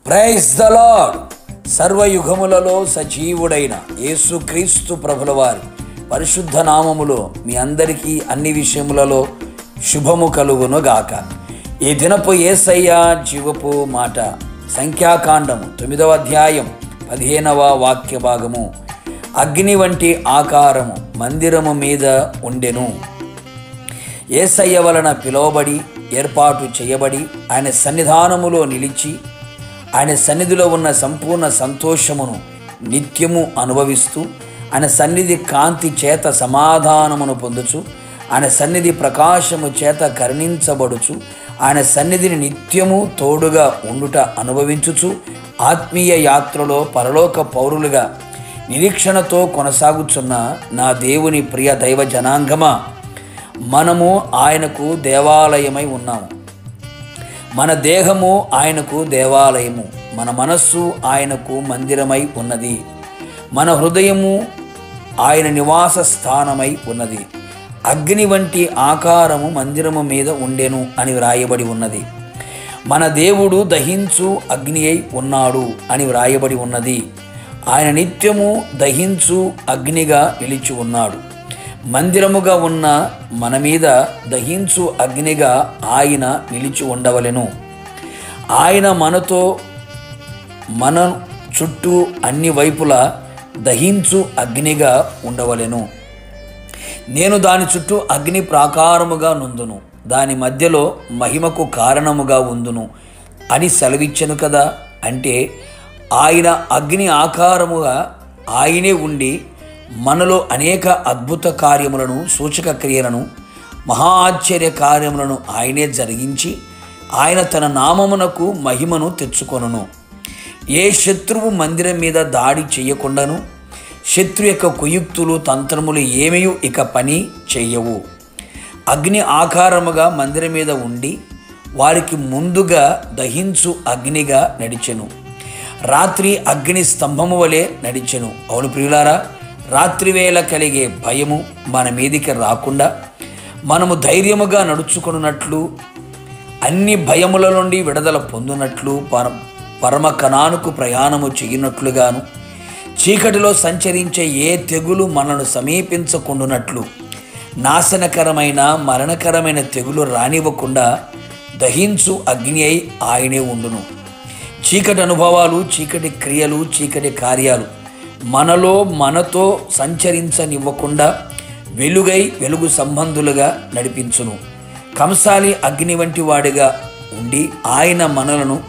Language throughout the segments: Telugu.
ప్రైజ్ ద లార్డ్ సర్వయుగములలో సజీవుడైన యేసుక్రీస్తు ప్రభుల వారి పరిశుద్ధ నామములో మీ అందరికీ అన్ని విషయములలో శుభము కలుగును గాక ఈ దినపు ఏసయ్య జీవపు మాట సంఖ్యాకాండము తొమ్మిదవ అధ్యాయం పదిహేనవ వాక్య భాగము అగ్ని వంటి ఆకారము మందిరము మీద ఉండెను ఏసయ్య వలన పిలువబడి ఏర్పాటు చేయబడి ఆయన సన్నిధానములో నిలిచి ఆయన సన్నిధిలో ఉన్న సంపూర్ణ సంతోషమును నిత్యము అనుభవిస్తూ ఆయన సన్నిధి కాంతి చేత సమాధానమును పొందుచు ఆయన సన్నిధి ప్రకాశము చేత కరుణించబడుచు ఆయన సన్నిధిని నిత్యము తోడుగా ఉండుట అనుభవించుచు ఆత్మీయ యాత్రలో పరలోక పౌరులుగా నిరీక్షణతో కొనసాగుచున్న నా దేవుని ప్రియ దైవ జనాంగమా మనము ఆయనకు దేవాలయమై ఉన్నాము మన దేహము ఆయనకు దేవాలయము మన మనస్సు ఆయనకు మందిరమై ఉన్నది మన హృదయము ఆయన నివాస స్థానమై ఉన్నది అగ్ని వంటి ఆకారము మందిరము మీద ఉండెను అని వ్రాయబడి ఉన్నది మన దేవుడు దహించు అగ్ని అయి ఉన్నాడు అని వ్రాయబడి ఉన్నది ఆయన నిత్యము దహించు అగ్నిగా నిలిచి ఉన్నాడు మందిరముగా ఉన్న మన మీద దహించు అగ్నిగా ఆయన నిలిచి ఉండవలెను ఆయన మనతో మన చుట్టూ అన్ని వైపులా దహించు అగ్నిగా ఉండవలెను నేను దాని చుట్టూ అగ్ని ప్రాకారముగా నుందును దాని మధ్యలో మహిమకు కారణముగా ఉందును అని సెలవిచ్చను కదా అంటే ఆయన అగ్ని ఆకారముగా ఆయనే ఉండి మనలో అనేక అద్భుత కార్యములను సూచక క్రియలను మహా ఆశ్చర్య కార్యములను ఆయనే జరిగించి ఆయన తన నామమునకు మహిమను తెచ్చుకొనును ఏ శత్రువు మందిరం మీద దాడి చేయకుండాను శత్రు యొక్క కుయుక్తులు తంత్రములు ఏమీ ఇక పని చెయ్యవు అగ్ని ఆకారముగా మందిరం మీద ఉండి వారికి ముందుగా దహించు అగ్నిగా నడిచెను రాత్రి అగ్ని స్తంభము వలె నడిచెను అవును ప్రియులారా రాత్రివేళ కలిగే భయము మన మీదికి రాకుండా మనము ధైర్యముగా నడుచుకున్నట్లు అన్ని భయముల నుండి విడుదల పొందినట్లు పర పరమ కణానుకు ప్రయాణము చేయనట్లుగాను చీకటిలో సంచరించే ఏ తెగులు మనను సమీపించకుండునట్లు నాశనకరమైన మరణకరమైన తెగులు రానివ్వకుండా దహించు అగ్ని అయి ఆయనే ఉండును చీకటి అనుభవాలు చీకటి క్రియలు చీకటి కార్యాలు మనలో మనతో సంచరించనివ్వకుండా వెలుగై వెలుగు సంబంధులుగా నడిపించును కంసాలి అగ్ని వంటి వాడిగా ఉండి ఆయన మనలను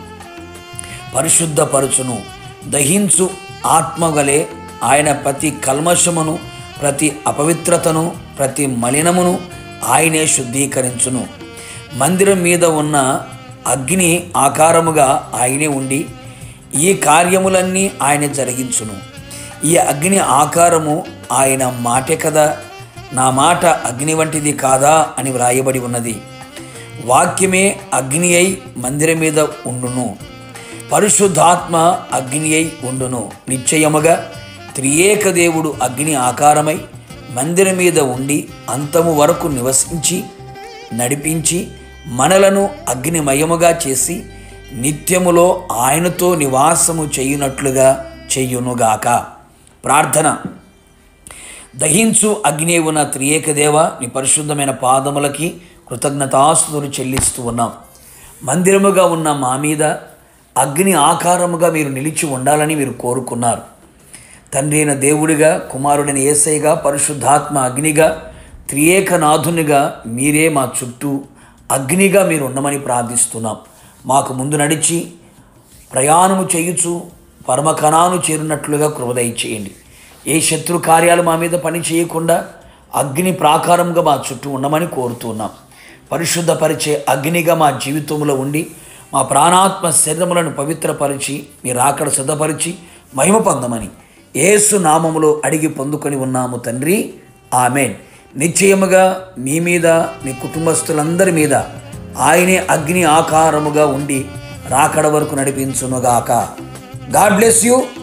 పరిశుద్ధపరచును దహించు ఆత్మగలే ఆయన ప్రతి కల్మషమును ప్రతి అపవిత్రతను ప్రతి మలినమును ఆయనే శుద్ధీకరించును మందిరం మీద ఉన్న అగ్ని ఆకారముగా ఆయనే ఉండి ఈ కార్యములన్నీ ఆయన జరిగించును ఈ అగ్ని ఆకారము ఆయన మాటే కదా నా మాట అగ్ని వంటిది కాదా అని వ్రాయబడి ఉన్నది వాక్యమే అగ్ని అయి మందిరం మీద ఉండును పరిశుద్ధాత్మ అగ్ని అయి ఉండును నిశ్చయముగా త్రియేక దేవుడు అగ్ని ఆకారమై మందిరం మీద ఉండి అంతము వరకు నివసించి నడిపించి మనలను అగ్నిమయముగా చేసి నిత్యములో ఆయనతో నివాసము చేయునట్లుగా చెయ్యునుగాక ప్రార్థన దహించు అగ్ని ఉన్న త్రియేక దేవ నీ పరిశుద్ధమైన పాదములకి కృతజ్ఞతాస్తుతులు చెల్లిస్తూ ఉన్నాం మందిరముగా ఉన్న మా మీద అగ్ని ఆకారముగా మీరు నిలిచి ఉండాలని మీరు కోరుకున్నారు తండ్రి అయిన దేవుడిగా కుమారుడైన ఏసైగా పరిశుద్ధాత్మ అగ్నిగా త్రియేకనాథునిగా మీరే మా చుట్టూ అగ్నిగా మీరు ఉండమని ప్రార్థిస్తున్నాం మాకు ముందు నడిచి ప్రయాణము చేయుచు పరమకణాను చేరినట్లుగా కృపదయ చేయండి ఏ శత్రు కార్యాలు మా మీద పని చేయకుండా అగ్ని ప్రాకారంగా మా చుట్టూ ఉండమని కోరుతున్నాం పరిశుద్ధపరిచే అగ్నిగా మా జీవితంలో ఉండి మా ప్రాణాత్మ శరీరములను పవిత్రపరిచి మీరు ఆకడ సిద్ధపరిచి మహిమ పొందమని ఏసు నామములో అడిగి పొందుకొని ఉన్నాము తండ్రి ఆమెన్ నిశ్చయముగా మీ మీద మీ కుటుంబస్తులందరి మీద ఆయనే అగ్ని ఆకారముగా ఉండి రాకడ వరకు నడిపించునుగాక గాడ్ బ్లెస్ యూ